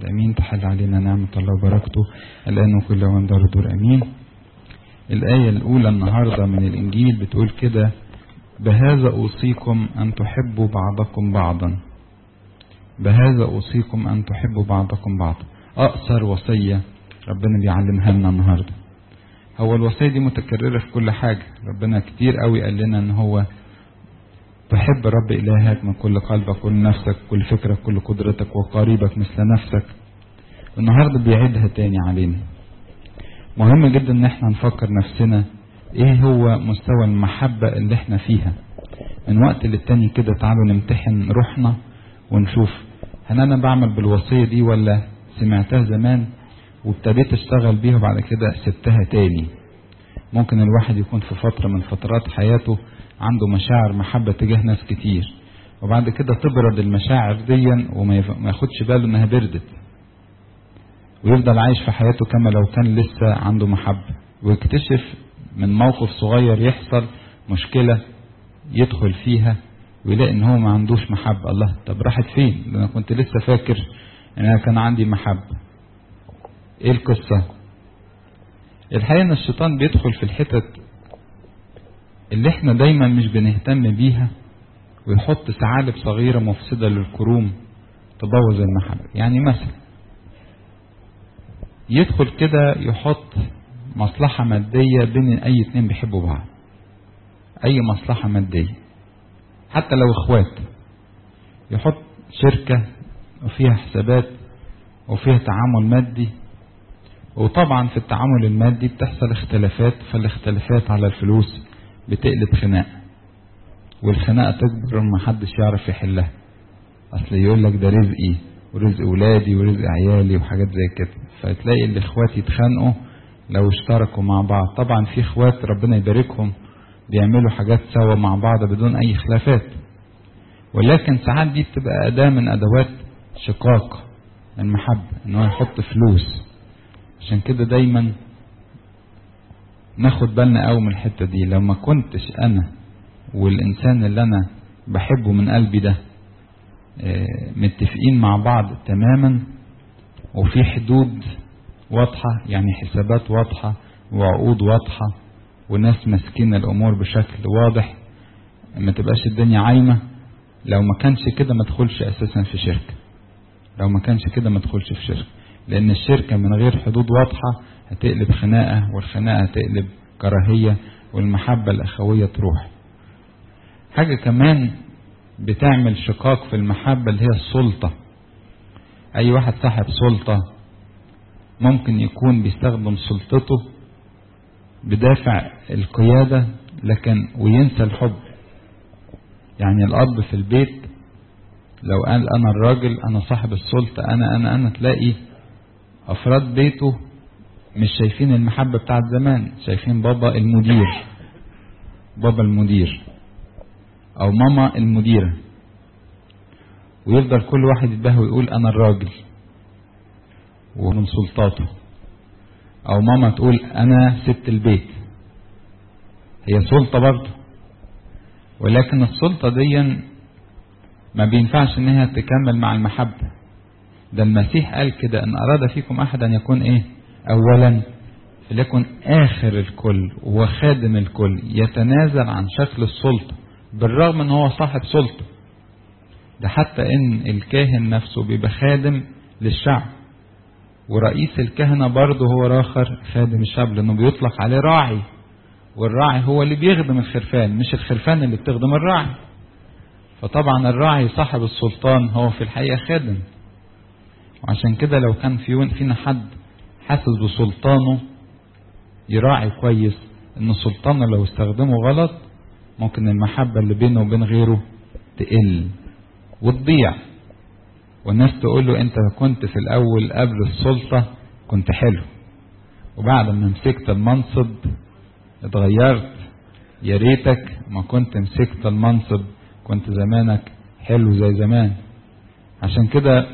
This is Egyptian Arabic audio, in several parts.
واحد امين تحل علينا نعمة الله وبركته الان وكل وان دار دور امين الآية الأولى النهاردة من الإنجيل بتقول كده بهذا أوصيكم أن تحبوا بعضكم بعضا بهذا أوصيكم أن تحبوا بعضكم بعضا أقصر وصية ربنا بيعلمها لنا النهاردة هو الوصية دي متكررة في كل حاجة ربنا كتير قوي قال لنا ان هو تحب رب إلهك من كل قلبك كل نفسك كل فكرك كل قدرتك وقريبك مثل نفسك النهاردة بيعيدها تاني علينا مهم جدا ان احنا نفكر نفسنا ايه هو مستوى المحبة اللي احنا فيها من وقت للتاني كده تعالوا نمتحن روحنا ونشوف هل انا بعمل بالوصية دي ولا سمعتها زمان وابتديت اشتغل بيها وبعد كده سبتها تاني ممكن الواحد يكون في فترة من فترات حياته عنده مشاعر محبة تجاه ناس كتير وبعد كده تبرد المشاعر دي وما ياخدش باله انها بردت ويفضل عايش في حياته كما لو كان لسه عنده محبة ويكتشف من موقف صغير يحصل مشكلة يدخل فيها ويلاقي ان هو ما عندوش محبة الله طب راحت فين انا كنت لسه فاكر ان انا كان عندي محبة ايه القصة الحقيقة ان الشيطان بيدخل في الحتت اللي احنا دايما مش بنهتم بيها ويحط ثعالب صغيرة مفسدة للكروم تبوظ المحبة يعني مثلا يدخل كده يحط مصلحة مادية بين اي اتنين بيحبوا بعض اي مصلحة مادية حتى لو اخوات يحط شركة وفيها حسابات وفيها تعامل مادي وطبعا في التعامل المادي بتحصل اختلافات فالاختلافات على الفلوس بتقلب خناقة والخناقة تكبر ما حدش يعرف يحلها اصل يقول لك ده رزقي ورزق ولادي ورزق عيالي وحاجات زي كده فتلاقي الاخوات يتخانقوا لو اشتركوا مع بعض طبعا في اخوات ربنا يباركهم بيعملوا حاجات سوا مع بعض بدون اي خلافات ولكن ساعات دي بتبقى اداة من ادوات شقاق المحبة ان هو يحط فلوس عشان كده دايما ناخد بالنا قوي من الحتة دي لو ما كنتش انا والانسان اللي انا بحبه من قلبي ده متفقين مع بعض تماما وفي حدود واضحة يعني حسابات واضحة وعقود واضحة وناس ماسكين الامور بشكل واضح ما تبقاش الدنيا عايمة لو ما كانش كده ما تدخلش اساسا في شركة لو ما كانش كده ما تدخلش في شركة لان الشركة من غير حدود واضحة هتقلب خناقة والخناقة هتقلب كراهية والمحبة الاخوية تروح حاجة كمان بتعمل شقاق في المحبة اللي هي السلطة اي واحد صاحب سلطة ممكن يكون بيستخدم سلطته بدافع القيادة لكن وينسى الحب يعني الأب في البيت لو قال أنا الراجل أنا صاحب السلطة أنا أنا أنا تلاقي أفراد بيته مش شايفين المحبة بتاعت زمان شايفين بابا المدير بابا المدير أو ماما المديرة ويفضل كل واحد يتباهى ويقول أنا الراجل ومن سلطاته او ماما تقول انا ست البيت هي سلطة برضه ولكن السلطة دي ما بينفعش انها تكمل مع المحبة ده المسيح قال كده ان اراد فيكم احد ان يكون ايه اولا فليكن اخر الكل وخادم الكل يتنازل عن شكل السلطة بالرغم ان هو صاحب سلطة ده حتى ان الكاهن نفسه بيبقى خادم للشعب ورئيس الكهنة برضه هو راخر خادم الشعب لأنه بيطلق عليه راعي والراعي هو اللي بيخدم الخرفان مش الخرفان اللي بتخدم الراعي فطبعا الراعي صاحب السلطان هو في الحقيقة خادم وعشان كده لو كان في فينا حد حاسس بسلطانه يراعي كويس ان سلطانه لو استخدمه غلط ممكن المحبة اللي بينه وبين غيره تقل وتضيع والناس تقول له انت كنت في الاول قبل السلطة كنت حلو وبعد ما مسكت المنصب اتغيرت يا ريتك ما كنت مسكت المنصب كنت زمانك حلو زي زمان عشان كده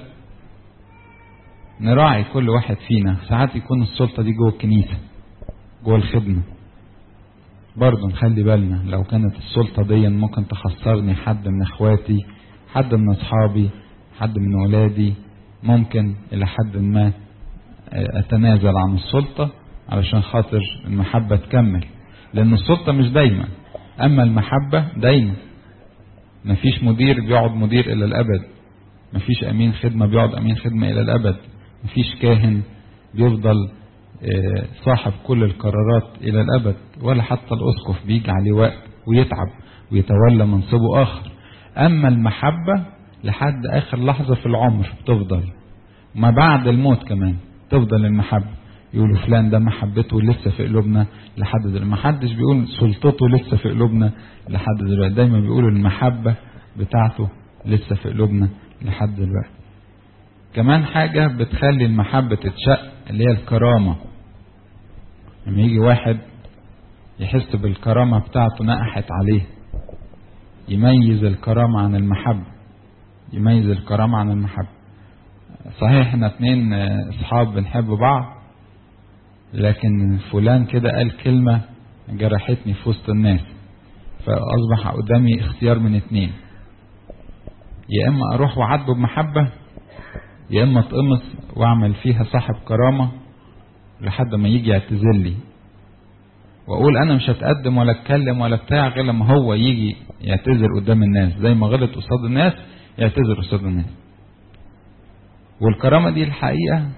نراعي كل واحد فينا ساعات يكون السلطة دي جوه الكنيسة جوه الخدمة برضه نخلي بالنا لو كانت السلطة دي ممكن تخسرني حد من اخواتي حد من اصحابي حد من ولادي ممكن إلى حد ما أتنازل عن السلطة علشان خاطر المحبة تكمل لأن السلطة مش دايما أما المحبة دايما مفيش مدير بيقعد مدير إلى الأبد مفيش أمين خدمة بيقعد أمين خدمة إلى الأبد مفيش كاهن بيفضل صاحب كل القرارات إلى الأبد ولا حتى الأسقف بيجي عليه وقت ويتعب ويتولى منصبه آخر أما المحبة لحد آخر لحظة في العمر بتفضل ما بعد الموت كمان تفضل المحبة يقولوا فلان ده محبته لسه في قلوبنا لحد دلوقتي ما حدش بيقول سلطته لسه في قلوبنا لحد دلوقتي دايما بيقولوا المحبة بتاعته لسه في قلوبنا لحد دلوقتي كمان حاجة بتخلي المحبة تتشق اللي هي الكرامة لما يجي واحد يحس بالكرامة بتاعته نقحت عليه يميز الكرامة عن المحبة يميز الكرامة عن المحبة صحيح احنا اتنين اصحاب بنحب بعض لكن فلان كده قال كلمة جرحتني في وسط الناس فأصبح قدامي اختيار من اتنين يا إما أروح وأعاتبه بمحبة يا إما أتقمص وأعمل فيها صاحب كرامة لحد ما يجي يعتذر لي وأقول أنا مش هتقدم ولا أتكلم ولا بتاع غير لما هو يجي يعتذر قدام الناس زي ما غلط قصاد الناس يعتذر قصاد الناس والكرامة دي الحقيقة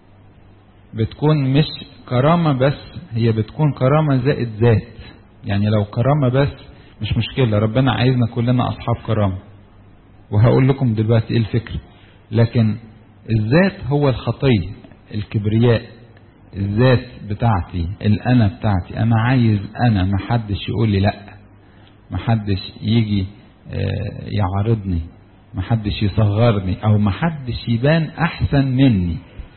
بتكون مش كرامة بس هي بتكون كرامة زائد ذات يعني لو كرامة بس مش مشكلة ربنا عايزنا كلنا أصحاب كرامة وهقول لكم دلوقتي ايه الفكرة لكن الذات هو الخطية الكبرياء الذات بتاعتي الأنا بتاعتي أنا عايز أنا محدش يقول لي لأ محدش يجي يعارضني محدش يصغرني أو محدش يبان أحسن مني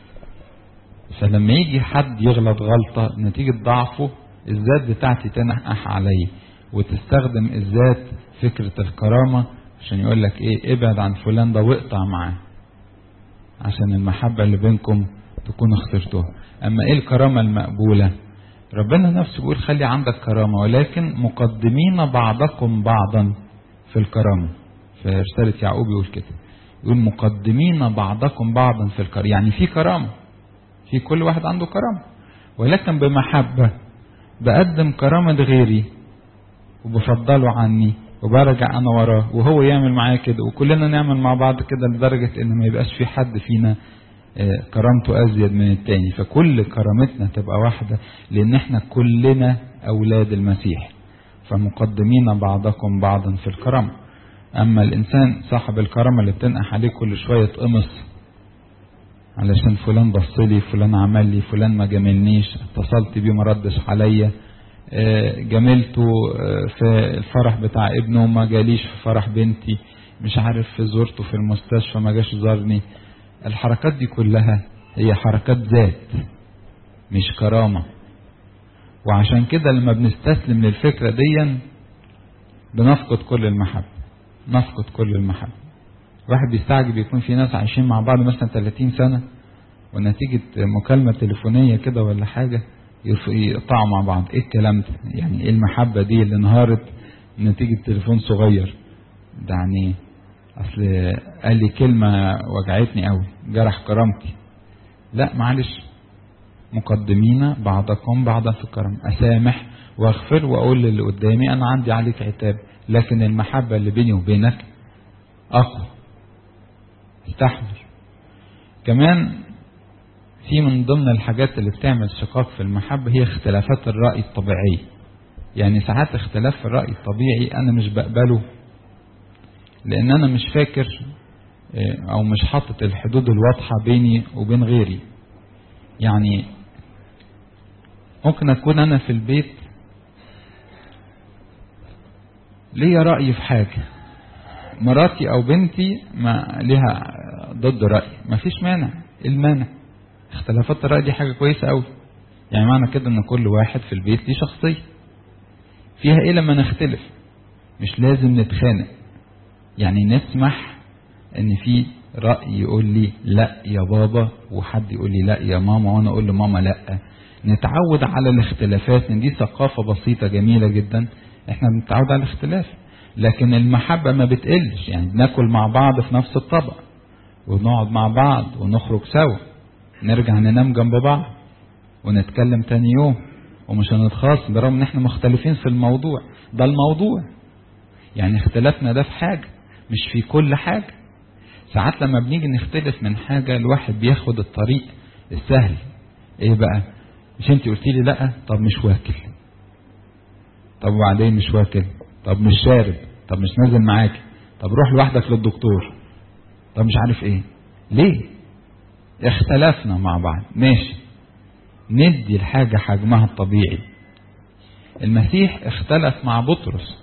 فلما يجي حد يغلط غلطة نتيجة ضعفه الذات بتاعتي تنقح عليه وتستخدم الذات فكرة الكرامة عشان يقول لك ايه ابعد عن فلان ده واقطع معاه عشان المحبة اللي بينكم تكونوا خسرتوها اما ايه الكرامة المقبولة ربنا نفسه بيقول خلي عندك كرامة ولكن مقدمين بعضكم بعضا في الكرامة في رسالة يعقوب يقول كده يقول مقدمين بعضكم بعضا في الكرامة يعني في كرامة في كل واحد عنده كرامة ولكن بمحبة بقدم كرامة غيري وبفضله عني وبرجع انا وراه وهو يعمل معايا كده وكلنا نعمل مع بعض كده لدرجة ان ما يبقاش في حد فينا كرامته ازيد من التاني فكل كرامتنا تبقى واحدة لان احنا كلنا اولاد المسيح فمقدمين بعضكم بعضا في الكرامة اما الانسان صاحب الكرامة اللي بتنقح عليه كل شوية تقمص علشان فلان بصلي فلان عمل لي فلان ما جاملنيش اتصلت بيه ما ردش عليا جاملته في الفرح بتاع ابنه ما جاليش في فرح بنتي مش عارف زورته في المستشفى ما جاش زارني الحركات دي كلها هي حركات ذات مش كرامة وعشان كده لما بنستسلم للفكرة دي بنفقد كل المحبة نفقد كل المحبة واحد بيستعجب يكون في ناس عايشين مع بعض مثلا 30 سنة ونتيجة مكالمة تليفونية كده ولا حاجة يقطعوا مع بعض ايه الكلام ده يعني ايه المحبة دي اللي انهارت نتيجة تليفون صغير ده يعني اصل قال لي كلمة وجعتني قوي جرح كرامتي لا معلش مقدمين بعضكم بعضا في الكرم اسامح واغفر واقول للي قدامي انا عندي عليك عتاب لكن المحبة اللي بيني وبينك اقوى استحمل كمان في من ضمن الحاجات اللي بتعمل شقاق في المحبة هي اختلافات الرأي الطبيعية يعني ساعات اختلاف في الرأي الطبيعي أنا مش بقبله لأن أنا مش فاكر أو مش حاطط الحدود الواضحة بيني وبين غيري يعني ممكن أكون أنا في البيت ليا رأي في حاجة مراتي أو بنتي ما ليها ضد رأي ما فيش مانع المانع اختلافات الرأي دي حاجة كويسة قوي يعني معنى كده ان كل واحد في البيت ليه شخصية فيها ايه لما نختلف مش لازم نتخانق يعني نسمح ان في رأي يقول لي لا يا بابا وحد يقول لي لا يا ماما وانا اقول لماما لا نتعود على الاختلافات ان دي ثقافة بسيطة جميلة جدا احنا بنتعود على الاختلاف لكن المحبة ما بتقلش يعني بناكل مع بعض في نفس الطبق ونقعد مع بعض ونخرج سوا نرجع ننام جنب بعض ونتكلم تاني يوم ومش هنتخاصم برغم ان احنا مختلفين في الموضوع ده الموضوع يعني اختلافنا ده في حاجة مش في كل حاجة ساعات لما بنيجي نختلف من حاجة الواحد بياخد الطريق السهل ايه بقى مش انت قلتي لي لا طب مش واكل طب وبعدين مش واكل طب مش شارب طب مش نازل معاك طب روح لوحدك للدكتور طب مش عارف ايه ليه اختلفنا مع بعض ماشي ندي الحاجة حجمها الطبيعي المسيح اختلف مع بطرس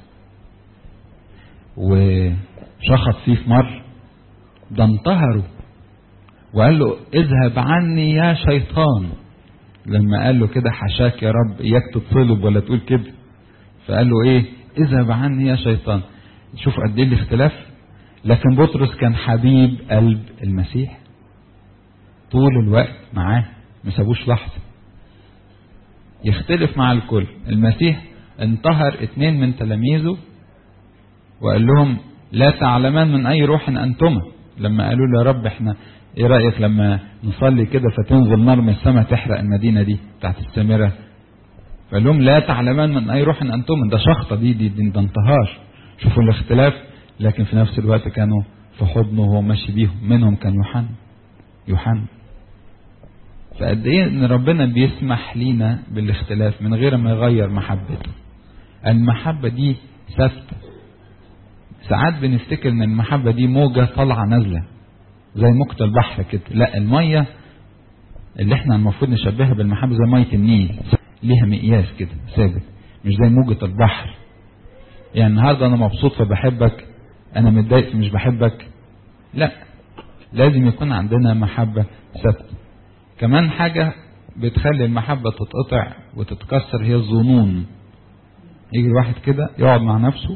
وشخط فيه في مرة ده انتهره وقال له اذهب عني يا شيطان لما قال له كده حشاك يا رب اياك تتصلب ولا تقول كده فقال له ايه اذهب عني يا شيطان شوف قد ايه الاختلاف لكن بطرس كان حبيب قلب المسيح طول الوقت معاه ما سابوش لحظه يختلف مع الكل المسيح انتهر اتنين من تلاميذه وقال لهم لا تعلمان من اي روح انتما لما قالوا له يا رب احنا ايه رايك لما نصلي كده فتنزل نار من السماء تحرق المدينه دي بتاعت السامره فقال لهم لا تعلمان من اي روح انتم ده شخطه دي دي, دي ده انتهار شوفوا الاختلاف لكن في نفس الوقت كانوا في حضنه وهو ماشي بيهم منهم كان يوحنا يوحنا فقد ايه ان ربنا بيسمح لينا بالاختلاف من غير ما يغير محبته المحبه دي ثابته ساعات بنفتكر ان المحبه دي موجه طالعه نازله زي موجة البحر كده لا الميه اللي احنا المفروض نشبهها بالمحبه زي ميه النيل ليها مقياس كده ثابت مش زي موجة البحر يعني النهارده انا مبسوط فبحبك انا متضايق فمش بحبك لا لازم يكون عندنا محبة ثابتة كمان حاجة بتخلي المحبة تتقطع وتتكسر هي الظنون يجي الواحد كده يقعد مع نفسه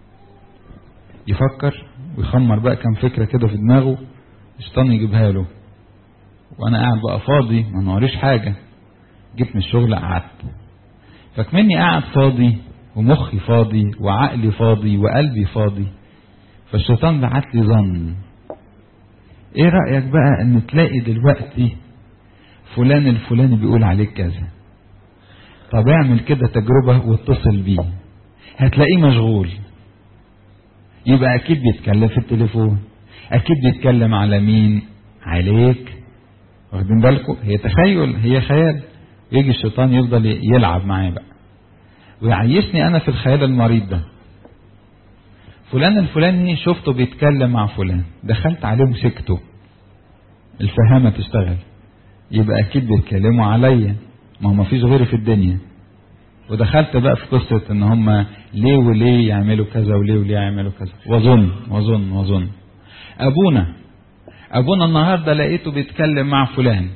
يفكر ويخمر بقى كام فكرة كده في دماغه الشيطان يجيبها له وانا قاعد بقى فاضي ما نوريش حاجة جيت من الشغل قعدت فكمني قاعد فاضي ومخي فاضي وعقلي فاضي وقلبي فاضي فالشيطان بعت لي ظن ايه رأيك بقى ان تلاقي دلوقتي فلان الفلاني بيقول عليك كذا طب اعمل كده تجربة واتصل بيه هتلاقيه مشغول يبقى اكيد بيتكلم في التليفون اكيد بيتكلم على مين عليك واخدين بالكم هي تخيل هي خيال يجي الشيطان يفضل يلعب معايا بقى ويعيشني انا في الخيال المريض ده فلان الفلاني شفته بيتكلم مع فلان دخلت عليه وسكته الفهامة تشتغل يبقى اكيد بيتكلموا عليا ما هو مفيش غيري في الدنيا ودخلت بقى في قصة ان هم ليه وليه يعملوا كذا وليه وليه يعملوا كذا وظن وظن وظن ابونا ابونا النهارده لقيته بيتكلم مع فلان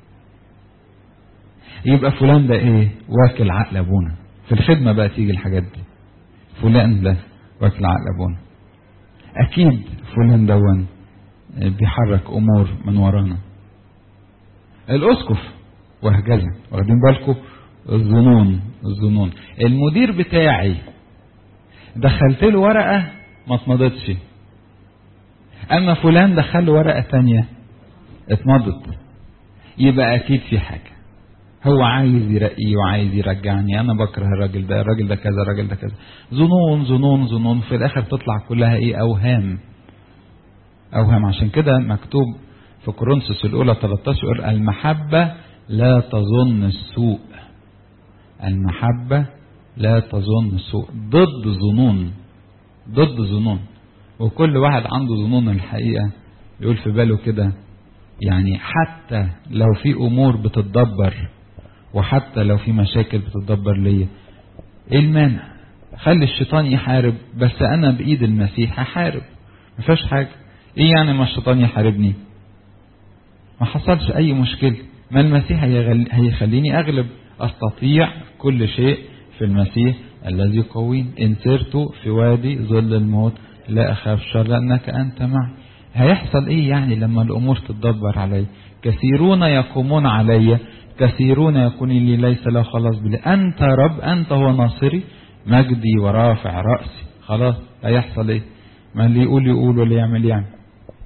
يبقى فلان ده ايه واكل عقل ابونا في الخدمه بقى تيجي الحاجات دي فلان ده واكل عقل ابونا اكيد فلان دون بيحرك امور من ورانا الاسقف وهكذا واخدين بالكم الظنون الظنون المدير بتاعي دخلت له ورقه ما اتمضتش اما فلان دخل له ورقه تانية اتمضت يبقى اكيد في حاجه هو عايز يرقي وعايز يرجعني انا بكره الراجل ده الراجل ده كذا الراجل ده كذا ظنون ظنون ظنون في الاخر تطلع كلها ايه اوهام اوهام عشان كده مكتوب في كورنثوس الاولى 13 يقول المحبه لا تظن السوء المحبه لا تظن السوء ضد ظنون ضد ظنون وكل واحد عنده ظنون الحقيقه يقول في باله كده يعني حتى لو في امور بتتدبر وحتى لو في مشاكل بتتدبر ليا ايه المانع خلي الشيطان يحارب بس انا بايد المسيح هحارب ما فيهاش حاجه ايه يعني ما الشيطان يحاربني ما حصلش اي مشكله ما المسيح هيخليني اغلب استطيع كل شيء في المسيح الذي يقويني ان سرت في وادي ظل الموت لا اخاف شر لانك انت معي هيحصل ايه يعني لما الامور تتدبر علي كثيرون يقومون علي كثيرون يكون لي ليس له خلاص بلي انت رب انت هو ناصري مجدي ورافع راسي خلاص هيحصل ايه ما اللي يقول يقول واللي يعمل يعمل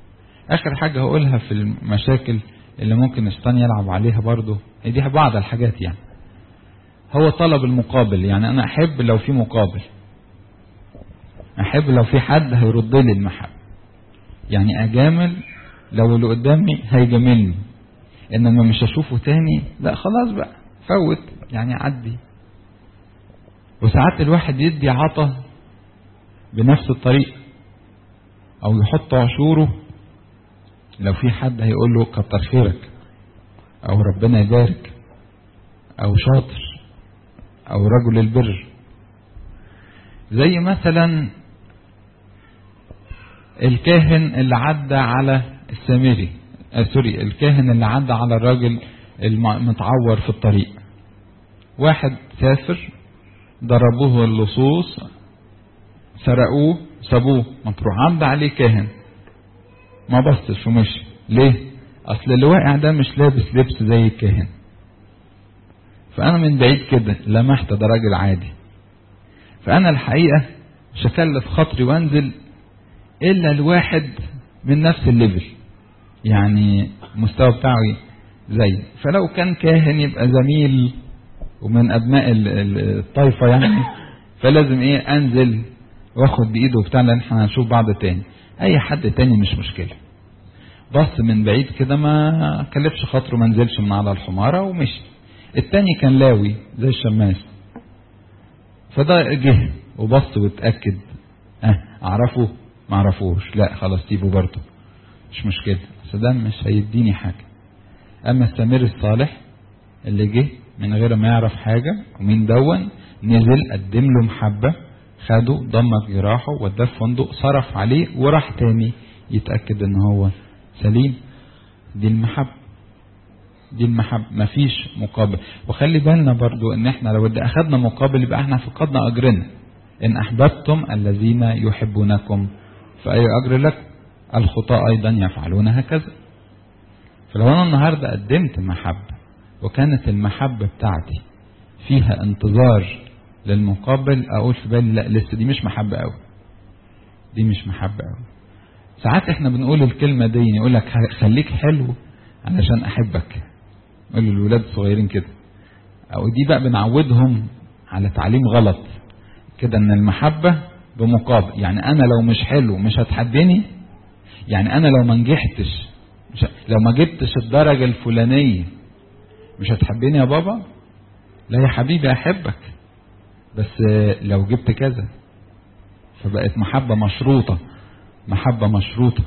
اخر حاجة هقولها في المشاكل اللي ممكن الشيطان يلعب عليها برضه هي دي بعض الحاجات يعني هو طلب المقابل يعني انا احب لو في مقابل احب لو في حد هيرد لي المحبة يعني اجامل لو اللي قدامي هيجاملني انما مش اشوفه تاني لا خلاص بقى فوت يعني عدي وساعات الواحد يدي عطا بنفس الطريقة او يحط عشوره لو في حد هيقول له كتر خيرك او ربنا يبارك او شاطر او رجل البر زي مثلا الكاهن اللي عدى على السامري آه سوري الكاهن اللي عدى على الراجل المتعور في الطريق واحد سافر ضربوه اللصوص سرقوه سابوه مطروح عدى عليه كاهن ما بصش ومشي ليه اصل اللي واقع ده مش لابس لبس زي الكاهن فانا من بعيد كده لمحت ده راجل عادي فانا الحقيقه مش هكلف خاطري وانزل الا الواحد من نفس الليفل يعني المستوى بتاعه زي فلو كان كاهن يبقى زميل ومن ابناء الطائفه يعني فلازم ايه انزل واخد بايده وبتاع لان احنا هنشوف بعض تاني اي حد تاني مش مشكله بص من بعيد كده ما كلفش خاطره ما نزلش من على الحماره ومشي التاني كان لاوي زي الشماس فده جه وبص واتاكد اه اعرفه ما اعرفوش لا خلاص سيبه برضه مش مشكله بس ده مش هيديني حاجه اما السمير الصالح اللي جه من غير ما يعرف حاجه ومين دون نزل قدم له محبه خده ضمت جراحه وداه في فندق صرف عليه وراح تاني يتاكد ان هو سليم دي المحبه دي المحبة مفيش مقابل وخلي بالنا برضو ان احنا لو اخدنا مقابل يبقى احنا فقدنا اجرنا ان احببتم الذين يحبونكم فاي اجر لكم الخطاة ايضا يفعلون هكذا فلو انا النهاردة قدمت محبة وكانت المحبة بتاعتي فيها انتظار للمقابل اقول في بالي لا لسه دي مش محبة قوي دي مش محبة قوي ساعات احنا بنقول الكلمة دي يقول لك خليك حلو علشان احبك نقول للولاد الصغيرين كده او دي بقى بنعودهم على تعليم غلط كده ان المحبة بمقابل يعني انا لو مش حلو مش هتحبني يعني انا لو ما نجحتش مش لو ما جبتش الدرجة الفلانية مش هتحبني يا بابا لا يا حبيبي احبك بس لو جبت كذا فبقت محبة مشروطة محبة مشروطة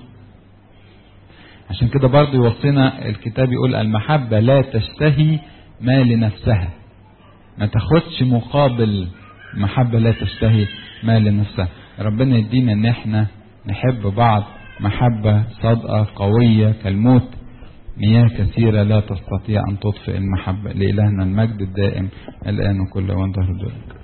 عشان كده برضه يوصينا الكتاب يقول المحبة لا تشتهي ما لنفسها ما تاخدش مقابل محبة لا تشتهي ما لنفسها ربنا يدينا ان احنا نحب بعض محبة صادقة قوية كالموت مياه كثيرة لا تستطيع أن تطفئ المحبة لإلهنا المجد الدائم الآن وكل وان ظهر